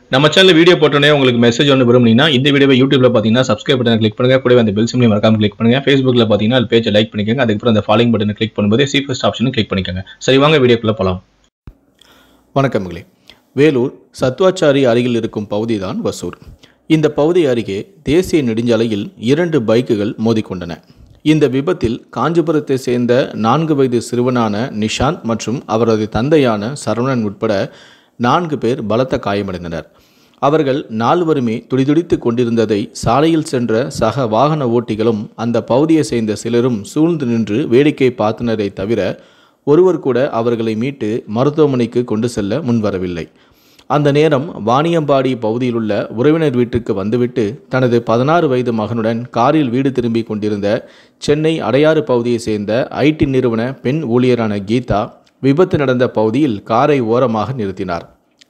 நம்ம channel video போட்டோன்னே உங்களுக்கு மெசேஜ் ஒன்று விரும்புனீங்கன்னா இந்த வீடியோவை யூடியூப்ல பார்த்தீங்கன்னா சப்ஸ்கிரைப் பட்டனை கிளிக் பண்ணுங்க கூடவே அந்த பெல் சிம்லையும் மறக்காம கிளிக் பண்ணுங்க ஃபேஸ்புக்ல பார்த்தீங்கன்னா அது பேஜை லைக் பண்ணிக்கோங்க அதுக்கப்புறம் அந்த ஃபாலோயிங் பட்டனை கிளிக் பண்ணும்போது சி ஃபர்ஸ்ட் ஆப்ஷனும் கிளிக் பண்ணிக்கோங்க சரி வாங்க வீடியோக்குள்ள போலாம் வணக்கங்களே வேலூர் சத்வாச்சாரி அருகில் இருக்கும் பகுதிதான் வசூர் இந்த பகுதி அருகே தேசிய நெடுஞ்சாலையில் இரண்டு பைக்குகள் மோதிக்கொண்டன இந்த விபத்தில் காஞ்சிபுரத்தை சேர்ந்த நான்கு வயது சிறுவனான நிஷாந்த் மற்றும் அவரது தந்தையான சரவணன் உட்பட நான்கு பேர் பலத்த காயமடைந்தனர் அவர்கள் நால்வருமே துடிதுடித்து கொண்டிருந்ததை சாலையில் சென்ற சக வாகன ஓட்டிகளும் அந்த பகுதியை சேர்ந்த சிலரும் சூழ்ந்து நின்று வேடிக்கை பார்த்தனரை தவிர ஒருவர் கூட அவர்களை மீட்டு மருத்துவமனைக்கு கொண்டு செல்ல முன்வரவில்லை அந்த நேரம் வாணியம்பாடி பகுதியில் உள்ள உறவினர் வீட்டுக்கு வந்துவிட்டு தனது பதினாறு வயது மகனுடன் காரில் வீடு திரும்பி கொண்டிருந்த சென்னை அடையாறு பகுதியை சேர்ந்த ஐடி நிறுவன பெண் ஊழியரான கீதா விபத்து நடந்த பகுதியில் காரை ஓரமாக நிறுத்தினார்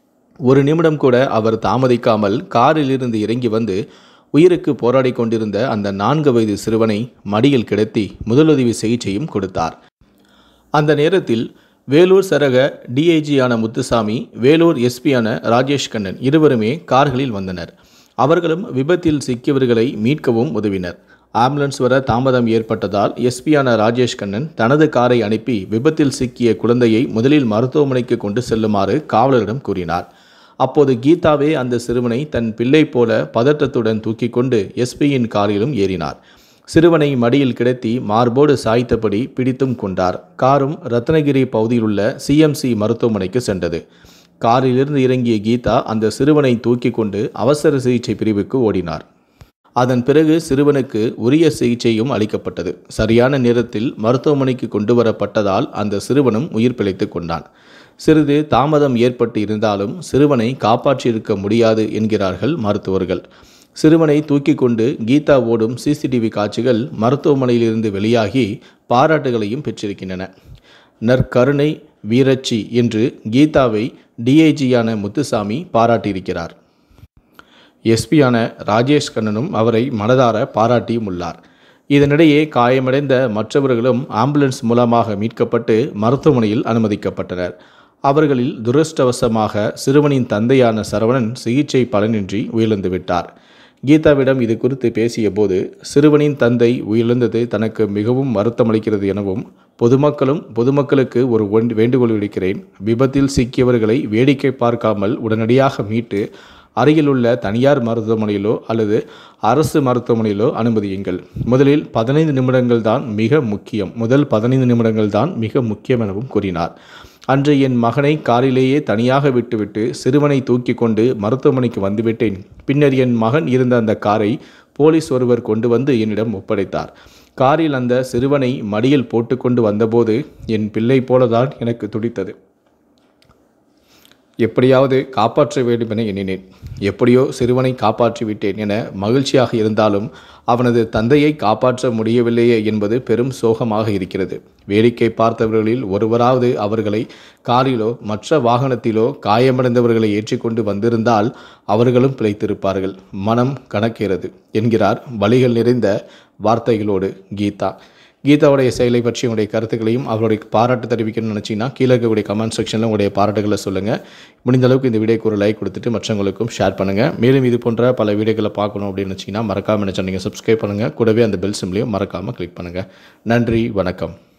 ஒரு நிமிடம் கூட அவர் தாமதிக்காமல் காரில் இருந்து இறங்கி வந்து உயிருக்கு போராடி கொண்டிருந்த அந்த நான்கு வயது சிறுவனை மடியில் கிடத்தி முதலுதவி சிகிச்சையும் கொடுத்தார் அந்த நேரத்தில் வேலூர் சரக டிஐஜியான முத்துசாமி வேலூர் எஸ்பியான ராஜேஷ் கண்ணன் இருவருமே கார்களில் வந்தனர் அவர்களும் விபத்தில் சிக்கியவர்களை மீட்கவும் உதவினர் ஆம்புலன்ஸ் வர தாமதம் ஏற்பட்டதால் எஸ்பியான ராஜேஷ் கண்ணன் தனது காரை அனுப்பி விபத்தில் சிக்கிய குழந்தையை முதலில் மருத்துவமனைக்கு கொண்டு செல்லுமாறு காவலரிடம் கூறினார் அப்போது கீதாவே அந்த சிறுவனை தன் பிள்ளை போல பதட்டத்துடன் தூக்கி கொண்டு எஸ்பியின் காரிலும் ஏறினார் சிறுவனை மடியில் கிடத்தி மார்போடு சாய்த்தபடி பிடித்தும் கொண்டார் காரும் ரத்னகிரி பகுதியில் உள்ள சிஎம்சி மருத்துவமனைக்கு சென்றது காரிலிருந்து இறங்கிய கீதா அந்த சிறுவனை தூக்கி கொண்டு அவசர சிகிச்சை பிரிவுக்கு ஓடினார் அதன் பிறகு சிறுவனுக்கு உரிய சிகிச்சையும் அளிக்கப்பட்டது சரியான நேரத்தில் மருத்துவமனைக்கு கொண்டு வரப்பட்டதால் அந்த சிறுவனும் உயிர் பிழைத்துக் கொண்டான் சிறிது தாமதம் ஏற்பட்டு இருந்தாலும் சிறுவனை காப்பாற்றியிருக்க முடியாது என்கிறார்கள் மருத்துவர்கள் சிறுவனை தூக்கி கொண்டு கீதா ஓடும் சிசிடிவி காட்சிகள் மருத்துவமனையிலிருந்து வெளியாகி பாராட்டுகளையும் பெற்றிருக்கின்றன நற்கருணை வீரச்சி என்று கீதாவை டிஐஜியான முத்துசாமி பாராட்டியிருக்கிறார் எஸ்பியான ராஜேஷ் கண்ணனும் அவரை மனதார பாராட்டியும் உள்ளார் இதனிடையே காயமடைந்த மற்றவர்களும் ஆம்புலன்ஸ் மூலமாக மீட்கப்பட்டு மருத்துவமனையில் அனுமதிக்கப்பட்டனர் அவர்களில் துரஷ்டவசமாக சிறுவனின் தந்தையான சரவணன் சிகிச்சை பலனின்றி உயிரிழந்து விட்டார் கீதாவிடம் இது குறித்து பேசிய போது சிறுவனின் தந்தை உயிரிழந்தது தனக்கு மிகவும் வருத்தமளிக்கிறது எனவும் பொதுமக்களும் பொதுமக்களுக்கு ஒரு ஒன்- வேண்டுகோள் விடுக்கிறேன் விபத்தில் சிக்கியவர்களை வேடிக்கை பார்க்காமல் உடனடியாக மீட்டு அருகிலுள்ள தனியார் மருத்துவமனையிலோ அல்லது அரசு மருத்துவமனையிலோ அனுமதியுங்கள் முதலில் பதினைந்து நிமிடங்கள் தான் மிக முக்கியம் முதல் பதினைந்து நிமிடங்கள் தான் மிக முக்கியம் எனவும் கூறினார் அன்று என் மகனை காரிலேயே தனியாக விட்டுவிட்டு சிறுவனை தூக்கி கொண்டு மருத்துவமனைக்கு வந்துவிட்டேன் பின்னர் என் மகன் இருந்த அந்த காரை போலீஸ் ஒருவர் கொண்டு வந்து என்னிடம் ஒப்படைத்தார் காரில் அந்த சிறுவனை மடியில் போட்டுக்கொண்டு வந்தபோது என் பிள்ளை போலதான் எனக்கு துடித்தது எப்படியாவது காப்பாற்ற வேண்டும் என எண்ணினேன் எப்படியோ சிறுவனை காப்பாற்றி விட்டேன் என மகிழ்ச்சியாக இருந்தாலும் அவனது தந்தையை காப்பாற்ற முடியவில்லையே என்பது பெரும் சோகமாக இருக்கிறது வேடிக்கை பார்த்தவர்களில் ஒருவராவது அவர்களை காரிலோ மற்ற வாகனத்திலோ காயமடைந்தவர்களை ஏற்றிக்கொண்டு வந்திருந்தால் அவர்களும் பிழைத்திருப்பார்கள் மனம் கணக்கிறது என்கிறார் வழிகள் நிறைந்த வார்த்தைகளோடு கீதா கீதாவுடைய செயலை பற்றி உங்களுடைய கருத்துக்களையும் அவருடைய பாராட்டு தெரிவிக்கணும்னு நினச்சிங்கன்னா கீழே இருக்கக்கூடிய கமெண்ட் செக்ஷனில் உங்களுடைய பாராட்டுகளை சொல்லுங்கள் முடிந்த அளவுக்கு இந்த வீடியோக்கு ஒரு லைக் கொடுத்துட்டு மற்றவங்களுக்கும் ஷேர் பண்ணுங்கள் மேலும் இது போன்ற பல வீடியோக்களை பார்க்கணும் அப்படின்னு நினச்சிங்கன்னா மறக்காமல் நினச்சா நீங்கள் சப்ஸ்கிரைப் பண்ணுங்கள் கூடவே அந்த பெல் சிம்லையும் மறக்காமல் கிளிக் பண்ணுங்கள் நன்றி வணக்கம்